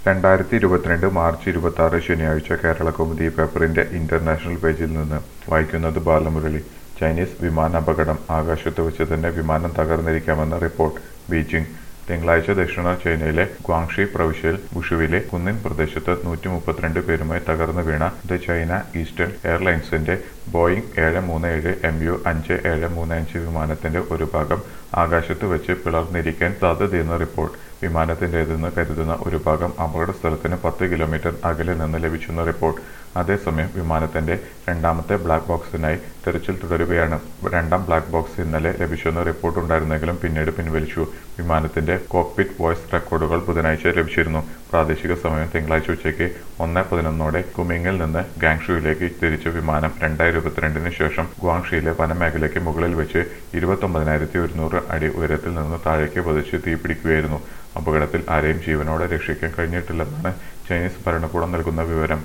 രണ്ടായിരത്തി ഇരുപത്തിരണ്ട് മാർച്ച് ഇരുപത്തി ശനിയാഴ്ച കേരള കൗമുദി പേപ്പറിന്റെ ഇന്റർനാഷണൽ പേജിൽ നിന്ന് വായിക്കുന്നത് ബാലമുരളി ചൈനീസ് വിമാനാപകടം ആകാശത്ത് വെച്ച് തന്നെ വിമാനം തകർന്നിരിക്കാമെന്ന് റിപ്പോർട്ട് ബീജിംഗ് തിങ്കളാഴ്ച ദക്ഷിണ ചൈനയിലെ ഗ്വാങ്ഷി പ്രവിശ്യയിൽ വുഷുവിലെ കുന്നിൻ പ്രദേശത്ത് നൂറ്റി മുപ്പത്തിരണ്ട് പേരുമായി തകർന്നു വീണ ദ ചൈന ഈസ്റ്റേൺ എയർലൈൻസിന്റെ ബോയിംഗ് ഏഴ് മൂന്ന് ഏഴ് എം യു അഞ്ച് ഏഴ് മൂന്ന് അഞ്ച് വിമാനത്തിന്റെ ഒരു ഭാഗം ആകാശത്ത് വെച്ച് പിളർന്നിരിക്കാൻ സാധ്യതയെന്ന് റിപ്പോർട്ട് വിമാനത്തിന്റേതെന്ന് കരുതുന്ന ഒരു ഭാഗം അപകട സ്ഥലത്തിന് പത്ത് കിലോമീറ്റർ അകലെ നിന്ന് ലഭിച്ചെന്ന് റിപ്പോർട്ട് അതേസമയം വിമാനത്തിന്റെ രണ്ടാമത്തെ ബ്ലാക്ക് ബോക്സിനായി തെരച്ചിൽ തുടരുകയാണ് രണ്ടാം ബ്ലാക്ക് ബോക്സ് ഇന്നലെ ലഭിച്ചെന്ന് റിപ്പോർട്ട് ഉണ്ടായിരുന്നെങ്കിലും പിന്നീട് പിൻവലിച്ചു വിമാനത്തിന്റെ കോക്പിറ്റ് വോയിസ് റെക്കോർഡുകൾ ബുധനാഴ്ച ലഭിച്ചിരുന്നു പ്രാദേശിക സമയം തിങ്കളാഴ്ച ഉച്ചയ്ക്ക് ഒന്ന് പതിനൊന്നോടെ കുമിങ്ങിൽ നിന്ന് ഗാങ്ഷുവിലേക്ക് തിരിച്ച വിമാനം രണ്ടായിരത്തി ഇരുപത്തിരണ്ടിന് ശേഷം ഗ്വാങ്ഷിയിലെ വനമേഖലയ്ക്ക് മുകളിൽ വെച്ച് ഇരുപത്തൊമ്പതിനായിരത്തി ഒരുന്നൂറ് അടി ഉയരത്തിൽ നിന്ന് താഴേക്ക് പതിച്ച് തീപിടിക്കുകയായിരുന്നു അപകടത്തിൽ ആരെയും ജീവനോടെ രക്ഷിക്കാൻ കഴിഞ്ഞിട്ടില്ലെന്നാണ് ചൈനീസ് ഭരണകൂടം നൽകുന്ന വിവരം